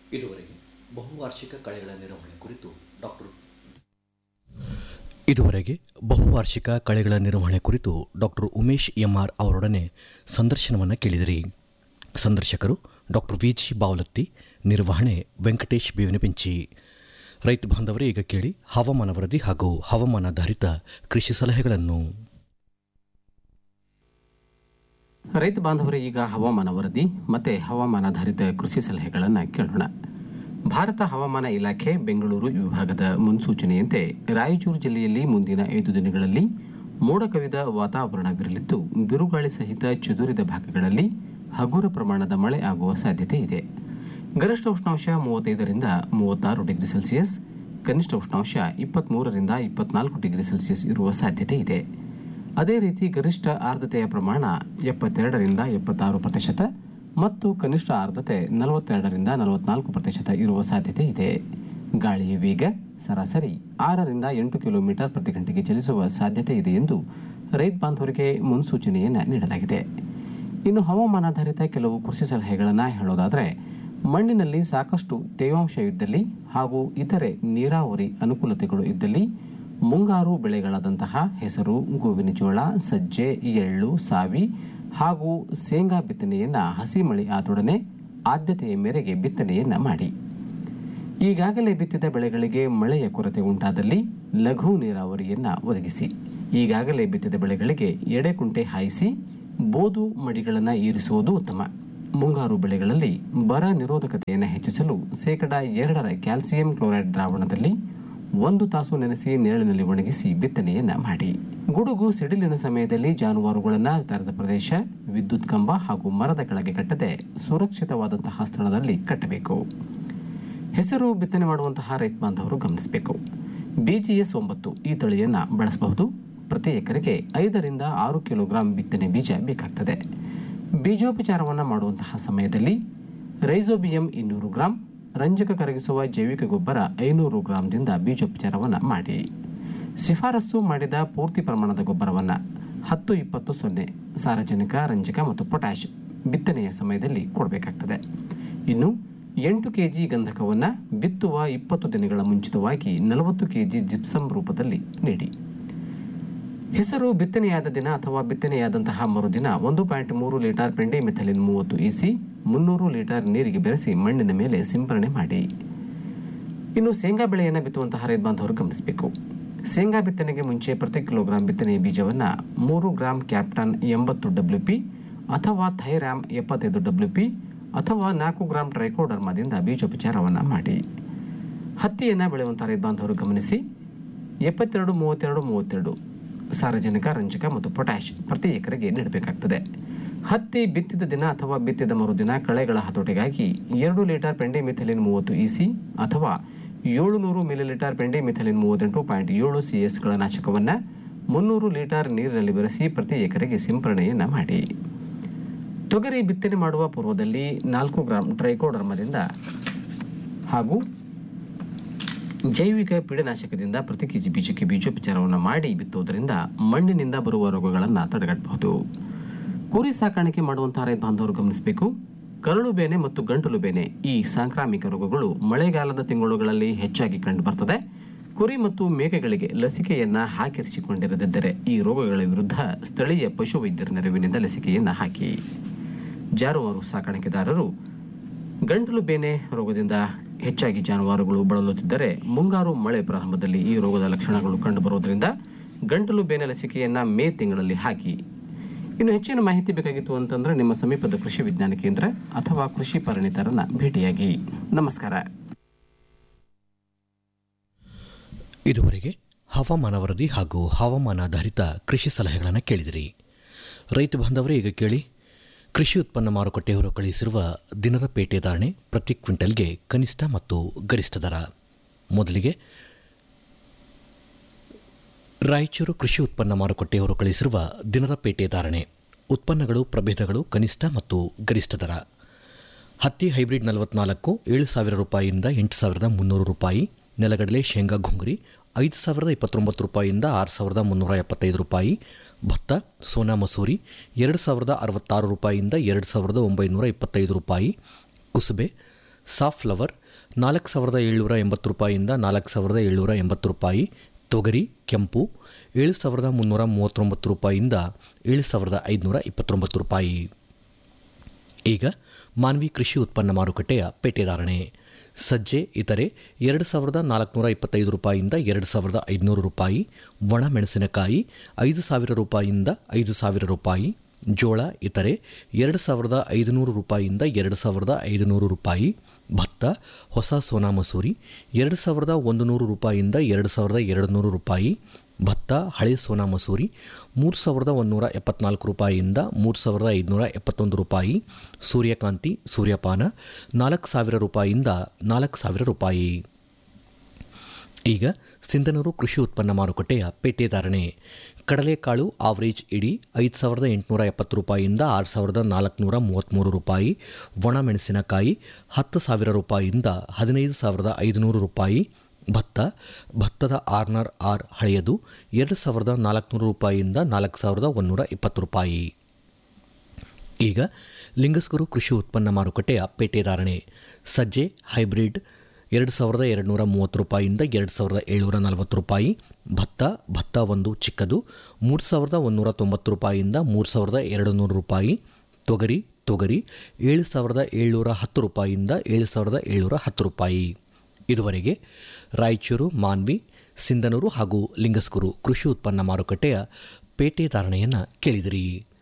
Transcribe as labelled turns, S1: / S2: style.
S1: ಇದುವರೆಗೆ ಬಹುವಾರ್ಷಿಕ ಕಳೆಗಳ ನಿರ್ವಹಣೆ ಕುರಿತು ಡಾಕ್ಟರ್
S2: ಇದುವರೆಗೆ ಬಹುವಾರ್ಷಿಕ ಕಳೆಗಳ ನಿರ್ವಹಣೆ ಕುರಿತು ಡಾಕ್ಟರ್ ಉಮೇಶ್ ಎಂಆರ್ ಅವರೊಡನೆ ಸಂದರ್ಶನವನ್ನು ಕೇಳಿದಿರಿ ಸಂದರ್ಶಕರು ಡಾಕ್ಟರ್ ವಿ ಜಿ ಬಾವಲತ್ತಿ ನಿರ್ವಹಣೆ ವೆಂಕಟೇಶ್ ಬೇವಿನಪೆಂಚಿ ರೈತ ಬಾಂಧವರೇ ಈಗ ಕೇಳಿ ಹವಾಮಾನ ವರದಿ ಹಾಗೂ ಹವಾಮಾನಾಧಾರಿತ ಕೃಷಿ ಸಲಹೆಗಳನ್ನು
S3: ರೈತ ಬಾಂಧವರೇ ಈಗ ಹವಾಮಾನ ವರದಿ ಮತ್ತೆ ಹವಾಮಾನಾಧಾರಿತ ಕೃಷಿ ಸಲಹೆಗಳನ್ನು ಕೇಳೋಣ ಭಾರತ ಹವಾಮಾನ ಇಲಾಖೆ ಬೆಂಗಳೂರು ವಿಭಾಗದ ಮುನ್ಸೂಚನೆಯಂತೆ ರಾಯಚೂರು ಜಿಲ್ಲೆಯಲ್ಲಿ ಮುಂದಿನ ಐದು ದಿನಗಳಲ್ಲಿ ಮೋಡ ಕವಿದ ವಾತಾವರಣವಿರಲಿದ್ದು ಬಿರುಗಾಳಿ ಸಹಿತ ಚದುರಿದ ಭಾಗಗಳಲ್ಲಿ ಹಗುರ ಪ್ರಮಾಣದ ಮಳೆ ಆಗುವ ಸಾಧ್ಯತೆ ಇದೆ ಗರಿಷ್ಠ ಉಷ್ಣಾಂಶ ಮೂವತ್ತೈದರಿಂದ ಮೂವತ್ತಾರು ಡಿಗ್ರಿ ಸೆಲ್ಸಿಯಸ್ ಕನಿಷ್ಠ ಉಷ್ಣಾಂಶ ಇಪ್ಪತ್ತ್ಮೂರರಿಂದ ಇಪ್ಪತ್ನಾಲ್ಕು ಡಿಗ್ರಿ ಸೆಲ್ಸಿಯಸ್ ಇರುವ ಸಾಧ್ಯತೆ ಇದೆ ಅದೇ ರೀತಿ ಗರಿಷ್ಠ ಆರ್ದ್ರತೆಯ ಪ್ರಮಾಣ ಎಪ್ಪತ್ತೆರಡರಿಂದ ಎಪ್ಪತ್ತಾರು ಪ್ರತಿಶತ ಮತ್ತು ಕನಿಷ್ಠ ಆರ್ದ್ರತೆ ನಲವತ್ತೆರಡರಿಂದ ನಲವತ್ನಾಲ್ಕು ಪ್ರತಿಶತ ಇರುವ ಸಾಧ್ಯತೆ ಇದೆ ಗಾಳಿಯ ವೇಗ ಸರಾಸರಿ ಆರರಿಂದ ಎಂಟು ಕಿಲೋಮೀಟರ್ ಪ್ರತಿ ಗಂಟೆಗೆ ಚಲಿಸುವ ಸಾಧ್ಯತೆ ಇದೆ ಎಂದು ರೈತ ಬಾಂಧವರಿಗೆ ಮುನ್ಸೂಚನೆಯನ್ನು ನೀಡಲಾಗಿದೆ ಇನ್ನು ಹವಾಮಾನಾಧಾರಿತ ಕೆಲವು ಕೃಷಿ ಸಲಹೆಗಳನ್ನು ಹೇಳೋದಾದರೆ ಮಣ್ಣಿನಲ್ಲಿ ಸಾಕಷ್ಟು ತೇವಾಂಶ ಇದ್ದಲ್ಲಿ ಹಾಗೂ ಇತರೆ ನೀರಾವರಿ ಅನುಕೂಲತೆಗಳು ಇದ್ದಲ್ಲಿ ಮುಂಗಾರು ಬೆಳೆಗಳಾದಂತಹ ಹೆಸರು ಗೋವಿನ ಜೋಳ ಸಜ್ಜೆ ಎಳ್ಳು ಸಾವಿ ಹಾಗೂ ಶೇಂಗಾ ಬಿತ್ತನೆಯನ್ನು ಹಸಿ ಮಳೆ ಆದೊಡನೆ ಆದ್ಯತೆಯ ಮೇರೆಗೆ ಬಿತ್ತನೆಯನ್ನು ಮಾಡಿ ಈಗಾಗಲೇ ಬಿತ್ತಿದ ಬೆಳೆಗಳಿಗೆ ಮಳೆಯ ಕೊರತೆ ಉಂಟಾದಲ್ಲಿ ಲಘು ನೀರಾವರಿಯನ್ನು ಒದಗಿಸಿ ಈಗಾಗಲೇ ಬಿತ್ತಿದ ಬೆಳೆಗಳಿಗೆ ಎಡೆಕುಂಟೆ ಹಾಯಿಸಿ ಬೋದು ಮಡಿಗಳನ್ನು ಇರಿಸುವುದು ಉತ್ತಮ ಮುಂಗಾರು ಬೆಳೆಗಳಲ್ಲಿ ಬರ ನಿರೋಧಕತೆಯನ್ನು ಹೆಚ್ಚಿಸಲು ಶೇಕಡ ಎರಡರ ಕ್ಯಾಲ್ಸಿಯಂ ಕ್ಲೋರೈಡ್ ದ್ರಾವಣದಲ್ಲಿ ಒಂದು ತಾಸು ನೆನೆಸಿ ನೆರಳಿನಲ್ಲಿ ಒಣಗಿಸಿ ಬಿತ್ತನೆಯನ್ನ ಮಾಡಿ ಗುಡುಗು ಸಿಡಿಲಿನ ಸಮಯದಲ್ಲಿ ಜಾನುವಾರುಗಳನ್ನು ತೆರೆದ ಪ್ರದೇಶ ವಿದ್ಯುತ್ ಕಂಬ ಹಾಗೂ ಮರದ ಕೆಳಗೆ ಕಟ್ಟದೆ ಸುರಕ್ಷಿತವಾದಂತಹ ಸ್ಥಳದಲ್ಲಿ ಕಟ್ಟಬೇಕು ಹೆಸರು ಬಿತ್ತನೆ ಮಾಡುವಂತಹ ರೈತ ಬಾಂಧವರು ಗಮನಿಸಬೇಕು ಬಿಜಿಎಸ್ ಒಂಬತ್ತು ಈ ತಳಿಯನ್ನು ಬಳಸಬಹುದು ಪ್ರತಿ ಎಕರೆಗೆ ಐದರಿಂದ ಆರು ಕಿಲೋಗ್ರಾಂ ಬಿತ್ತನೆ ಬೀಜ ಬೇಕಾಗ್ತದೆ ಬೀಜೋಪಚಾರವನ್ನು ಮಾಡುವಂತಹ ಸಮಯದಲ್ಲಿ ರೈಸೋಬಿಯಂ ಇನ್ನೂರು ಗ್ರಾಂ ರಂಜಕ ಕರಗಿಸುವ ಜೈವಿಕ ಗೊಬ್ಬರ ಐನೂರು ಗ್ರಾಂದಿಂದ ಬೀಜೋಪಚಾರವನ್ನು ಮಾಡಿ ಶಿಫಾರಸು ಮಾಡಿದ ಪೂರ್ತಿ ಪ್ರಮಾಣದ ಗೊಬ್ಬರವನ್ನು ಹತ್ತು ಇಪ್ಪತ್ತು ಸೊನ್ನೆ ಸಾರಜನಕ ರಂಜಕ ಮತ್ತು ಪೊಟ್ಯಾಷ್ ಬಿತ್ತನೆಯ ಸಮಯದಲ್ಲಿ ಕೊಡಬೇಕಾಗ್ತದೆ ಇನ್ನು ಎಂಟು ಕೆಜಿ ಗಂಧಕವನ್ನು ಬಿತ್ತುವ ಇಪ್ಪತ್ತು ದಿನಗಳ ಮುಂಚಿತವಾಗಿ ನಲವತ್ತು ಕೆಜಿ ಜಿಪ್ಸಮ್ ರೂಪದಲ್ಲಿ ನೀಡಿ ಹೆಸರು ಬಿತ್ತನೆಯಾದ ದಿನ ಅಥವಾ ಬಿತ್ತನೆಯಾದಂತಹ ಮರುದಿನ ಒಂದು ಪಾಯಿಂಟ್ ಮೂರು ಲೀಟರ್ ಪೆಂಡಿ ಮೆಥಲಿನ್ ಮೂವತ್ತು ಇಸಿ ಮುನ್ನೂರು ಲೀಟರ್ ನೀರಿಗೆ ಬೆರೆಸಿ ಮಣ್ಣಿನ ಮೇಲೆ ಸಿಂಪರಣೆ ಮಾಡಿ ಇನ್ನು ಶೇಂಗಾ ಬೆಳೆಯನ್ನು ಬಿತ್ತುವಂತಹ ರೈತ ಬಾಂಧವರು ಗಮನಿಸಬೇಕು ಶೇಂಗಾ ಬಿತ್ತನೆಗೆ ಮುಂಚೆ ಪ್ರತಿ ಕಿಲೋಗ್ರಾಂ ಬಿತ್ತನೆಯ ಬೀಜವನ್ನು ಮೂರು ಗ್ರಾಂ ಕ್ಯಾಪ್ಟನ್ ಎಂಬತ್ತು ಡಬ್ಲ್ಯೂ ಪಿ ಅಥವಾ ಥೈರಾಮ್ ಎಪ್ಪತ್ತೈದು ಡಬ್ಲ್ಯೂ ಪಿ ಅಥವಾ ನಾಲ್ಕು ಗ್ರಾಂ ಟ್ರೈಕೋಡರ್ಮಾದಿಂದ ಬೀಜೋಪಚಾರವನ್ನು ಮಾಡಿ ಹತ್ತಿಯನ್ನು ಬೆಳೆಯುವಂಥ ರೈತ ಬಾಂಧವರು ಗಮನಿಸಿ ಎಪ್ಪತ್ತೆರಡು ಮೂವತ್ತೆರಡು ಮೂವತ್ತೆರಡು ಸಾರಜನಕ ರಂಜಕ ಮತ್ತು ಪೊಟ್ಯಾಷ್ ಪ್ರತಿ ಎಕರೆಗೆ ನೀಡಬೇಕಾಗ್ತದೆ ಹತ್ತಿ ಬಿತ್ತಿದ ದಿನ ಅಥವಾ ಬಿತ್ತಿದ ಮರುದಿನ ಕಳೆಗಳ ಹತೋಟಿಗಾಗಿ ಎರಡು ಲೀಟರ್ ಪೆಂಡಿ ಮಿಥಲಿನ್ ಮೂವತ್ತು ಇಸಿ ಅಥವಾ ಏಳುನೂರು ಮಿಲಿಲೀಟರ್ ಪೆಂಡಿ ಮಿಥಲಿನ್ ಮೂವತ್ತೆಂಟು ಪಾಯಿಂಟ್ ಏಳು ಸಿ ಎಸ್ಗಳ ನಾಶಕವನ್ನು ಮುನ್ನೂರು ಲೀಟರ್ ನೀರಿನಲ್ಲಿ ಬೆರೆಸಿ ಪ್ರತಿ ಎಕರೆಗೆ ಸಿಂಪರಣೆಯನ್ನು ಮಾಡಿ ತೊಗರಿ ಬಿತ್ತನೆ ಮಾಡುವ ಪೂರ್ವದಲ್ಲಿ ನಾಲ್ಕು ಗ್ರಾಂ ಟ್ರೈಕೋಡರ್ಮದಿಂದ ಹಾಗೂ ಜೈವಿಕ ಪೀಡನಾಶಕದಿಂದ ಪ್ರತಿ ಕೆಜಿ ಬೀಜಕ್ಕೆ ಬೀಜೋಪಚಾರವನ್ನು ಮಾಡಿ ಬಿತ್ತುವುದರಿಂದ ಮಣ್ಣಿನಿಂದ ಬರುವ ರೋಗಗಳನ್ನು ತಡೆಗಟ್ಟಬಹುದು ಕುರಿ ಸಾಕಾಣಿಕೆ ಮಾಡುವಂತಹ ರೈತ ಬಾಂಧವರು ಗಮನಿಸಬೇಕು ಕರಳು ಬೇನೆ ಮತ್ತು ಗಂಟಲು ಬೇನೆ ಈ ಸಾಂಕ್ರಾಮಿಕ ರೋಗಗಳು ಮಳೆಗಾಲದ ತಿಂಗಳುಗಳಲ್ಲಿ ಹೆಚ್ಚಾಗಿ ಕಂಡುಬರ್ತದೆ ಕುರಿ ಮತ್ತು ಮೇಕೆಗಳಿಗೆ ಲಸಿಕೆಯನ್ನ ಹಾಕಿರಿಸಿಕೊಂಡಿರದಿದ್ದರೆ ಈ ರೋಗಗಳ ವಿರುದ್ಧ ಸ್ಥಳೀಯ ಪಶುವೈದ್ಯರ ನೆರವಿನಿಂದ ಲಸಿಕೆಯನ್ನು ಹಾಕಿ ಜಾನುವಾರು ಸಾಕಾಣಿಕೆದಾರರು ಗಂಟಲು ಬೇನೆ ರೋಗದಿಂದ ಹೆಚ್ಚಾಗಿ ಜಾನುವಾರುಗಳು ಬಳಲುತ್ತಿದ್ದರೆ ಮುಂಗಾರು ಮಳೆ ಪ್ರಾರಂಭದಲ್ಲಿ ಈ ರೋಗದ ಲಕ್ಷಣಗಳು ಕಂಡುಬರುವುದರಿಂದ ಗಂಟಲು ಬೇನೆ ಲಸಿಕೆಯನ್ನು ಮೇ ತಿಂಗಳಲ್ಲಿ ಹಾಕಿ ಇನ್ನು ಹೆಚ್ಚಿನ ಮಾಹಿತಿ ಬೇಕಾಗಿತ್ತು ಅಂತಂದ್ರೆ ನಿಮ್ಮ ಸಮೀಪದ ಕೃಷಿ ವಿಜ್ಞಾನ ಕೇಂದ್ರ ಅಥವಾ ಕೃಷಿ ಪರಿಣಿತರನ್ನ ಭೇಟಿಯಾಗಿ ನಮಸ್ಕಾರ
S2: ಇದುವರೆಗೆ ಹವಾಮಾನ ವರದಿ ಹಾಗೂ ಹವಾಮಾನಾಧಾರಿತ ಕೃಷಿ ಸಲಹೆಗಳನ್ನು ಕೇಳಿದಿರಿ ರೈತ ಬಾಂಧವರೇ ಈಗ ಕೇಳಿ ಕೃಷಿ ಉತ್ಪನ್ನ ಮಾರುಕಟ್ಟೆಯವರು ಕಳುಹಿಸಿರುವ ದಿನದ ಪೇಟೆ ಧಾರಣೆ ಪ್ರತಿ ಕ್ವಿಂಟಲ್ಗೆ ಕನಿಷ್ಠ ಮತ್ತು ಗರಿಷ್ಠ ದರ ಮೊದಲಿಗೆ ರಾಯಚೂರು ಕೃಷಿ ಉತ್ಪನ್ನ ಮಾರುಕಟ್ಟೆಯವರು ಕಳಿಸಿರುವ ದಿನದ ಪೇಟೆ ಧಾರಣೆ ಉತ್ಪನ್ನಗಳು ಪ್ರಭೇದಗಳು ಕನಿಷ್ಠ ಮತ್ತು ಗರಿಷ್ಠ ದರ ಹತ್ತಿ ಹೈಬ್ರಿಡ್ ನಲವತ್ನಾಲ್ಕು ಏಳು ಸಾವಿರ ರೂಪಾಯಿಯಿಂದ ಎಂಟು ಸಾವಿರದ ಮುನ್ನೂರು ರೂಪಾಯಿ ನೆಲಗಡಲೆ ಶೇಂಗಾ ಘುಂಗ್ರಿ ಐದು ಸಾವಿರದ ಇಪ್ಪತ್ತೊಂಬತ್ತು ರೂಪಾಯಿಯಿಂದ ಆರು ಸಾವಿರದ ಮುನ್ನೂರ ಎಪ್ಪತ್ತೈದು ರೂಪಾಯಿ ಭತ್ತ ಸೋನಾ ಮಸೂರಿ ಎರಡು ಸಾವಿರದ ಅರವತ್ತಾರು ರೂಪಾಯಿಯಿಂದ ಎರಡು ಸಾವಿರದ ಒಂಬೈನೂರ ಇಪ್ಪತ್ತೈದು ರೂಪಾಯಿ ಕುಸುಬೆ ಸಾಫ್ಲವರ್ ನಾಲ್ಕು ಸಾವಿರದ ಏಳ್ನೂರ ಎಂಬತ್ತು ರೂಪಾಯಿಯಿಂದ ನಾಲ್ಕು ಸಾವಿರದ ಏಳ್ನೂರ ಎಂಬತ್ತು ರೂಪಾಯಿ ತೊಗರಿ ಕೆಂಪು ಏಳು ಸಾವಿರದ ಮುನ್ನೂರ ಮೂವತ್ತೊಂಬತ್ತು ರೂಪಾಯಿಯಿಂದ ಏಳು ಸಾವಿರದ ಐದುನೂರ ಇಪ್ಪತ್ತೊಂಬತ್ತು ರೂಪಾಯಿ ಈಗ ಮಾನ್ವಿ ಕೃಷಿ ಉತ್ಪನ್ನ ಮಾರುಕಟ್ಟೆಯ ಪೇಟೆದಾರಣೆ ಸಜ್ಜೆ ಇತರೆ ಎರಡು ಸಾವಿರದ ನಾಲ್ಕುನೂರ ಇಪ್ಪತ್ತೈದು ರೂಪಾಯಿಯಿಂದ ಎರಡು ಸಾವಿರದ ಐದುನೂರು ರೂಪಾಯಿ ಒಣ ಮೆಣಸಿನಕಾಯಿ ಐದು ಸಾವಿರ ರೂಪಾಯಿಯಿಂದ ಐದು ಸಾವಿರ ರೂಪಾಯಿ ಜೋಳ ಇತರೆ ಎರಡು ಸಾವಿರದ ಐದುನೂರು ರೂಪಾಯಿಯಿಂದ ಎರಡು ಸಾವಿರದ ಐದುನೂರು ರೂಪಾಯಿ ಭತ್ತ ಹೊಸ ಸೋನಾ ಮಸೂರಿ ಎರಡು ಸಾವಿರದ ಒಂದು ನೂರು ರೂಪಾಯಿಯಿಂದ ಎರಡು ಸಾವಿರದ ಎರಡು ನೂರು ರೂಪಾಯಿ ಭತ್ತ ಹಳೆ ಸೋನಾ ಮಸೂರಿ ಮೂರು ಸಾವಿರದ ಒಂದುನೂರ ಎಪ್ಪತ್ನಾಲ್ಕು ರೂಪಾಯಿಯಿಂದ ಮೂರು ಸಾವಿರದ ಐದುನೂರ ಎಪ್ಪತ್ತೊಂದು ರೂಪಾಯಿ ಸೂರ್ಯಕಾಂತಿ ಸೂರ್ಯಪಾನ ನಾಲ್ಕು ಸಾವಿರ ರೂಪಾಯಿಯಿಂದ ನಾಲ್ಕು ಸಾವಿರ ರೂಪಾಯಿ ಈಗ ಸಿಂಧನೂರು ಕೃಷಿ ಉತ್ಪನ್ನ ಮಾರುಕಟ್ಟೆಯ ಪೇಟೆದಾರಣೆ ಕಡಲೆಕಾಳು ಆವರೇಜ್ ಇಡಿ ಐದು ಸಾವಿರದ ಎಂಟುನೂರ ಎಪ್ಪತ್ತು ರೂಪಾಯಿಯಿಂದ ಆರು ಸಾವಿರದ ನಾಲ್ಕುನೂರ ಮೂವತ್ತ್ಮೂರು ರೂಪಾಯಿ ಒಣ ಮೆಣಸಿನಕಾಯಿ ಹತ್ತು ಸಾವಿರ ರೂಪಾಯಿಯಿಂದ ಹದಿನೈದು ಸಾವಿರದ ಐದುನೂರು ರೂಪಾಯಿ ಭತ್ತ ಭತ್ತದ ಆರ್ನರ್ ಆರ್ ಹಳೆಯದು ಎರಡು ಸಾವಿರದ ನಾಲ್ಕುನೂರು ರೂಪಾಯಿಯಿಂದ ನಾಲ್ಕು ಸಾವಿರದ ಒಂದುನೂರ ಇಪ್ಪತ್ತು ರೂಪಾಯಿ ಈಗ ಲಿಂಗಸ್ಗುರು ಕೃಷಿ ಉತ್ಪನ್ನ ಮಾರುಕಟ್ಟೆಯ ಪೇಟೆದಾರಣೆ ಸಜ್ಜೆ ಹೈಬ್ರಿಡ್ ಎರಡು ಸಾವಿರದ ಎರಡುನೂರ ಮೂವತ್ತು ರೂಪಾಯಿಯಿಂದ ಎರಡು ಸಾವಿರದ ಏಳ್ನೂರ ನಲವತ್ತು ರೂಪಾಯಿ ಭತ್ತ ಭತ್ತ ಒಂದು ಚಿಕ್ಕದು ಮೂರು ಸಾವಿರದ ಒಂದುನೂರ ತೊಂಬತ್ತು ರೂಪಾಯಿಯಿಂದ ಮೂರು ಸಾವಿರದ ಎರಡು ನೂರು ರೂಪಾಯಿ ತೊಗರಿ ತೊಗರಿ ಏಳು ಸಾವಿರದ ಏಳ್ನೂರ ಹತ್ತು ರೂಪಾಯಿಯಿಂದ ಏಳು ಸಾವಿರದ ಏಳ್ನೂರ ಹತ್ತು ರೂಪಾಯಿ ಇದುವರೆಗೆ ರಾಯಚೂರು ಮಾನ್ವಿ ಸಿಂಧನೂರು ಹಾಗೂ ಲಿಂಗಸ್ಗುರು ಕೃಷಿ ಉತ್ಪನ್ನ ಮಾರುಕಟ್ಟೆಯ ಪೇಟೆ ಧಾರಣೆಯನ್ನು ಕೇಳಿದಿರಿ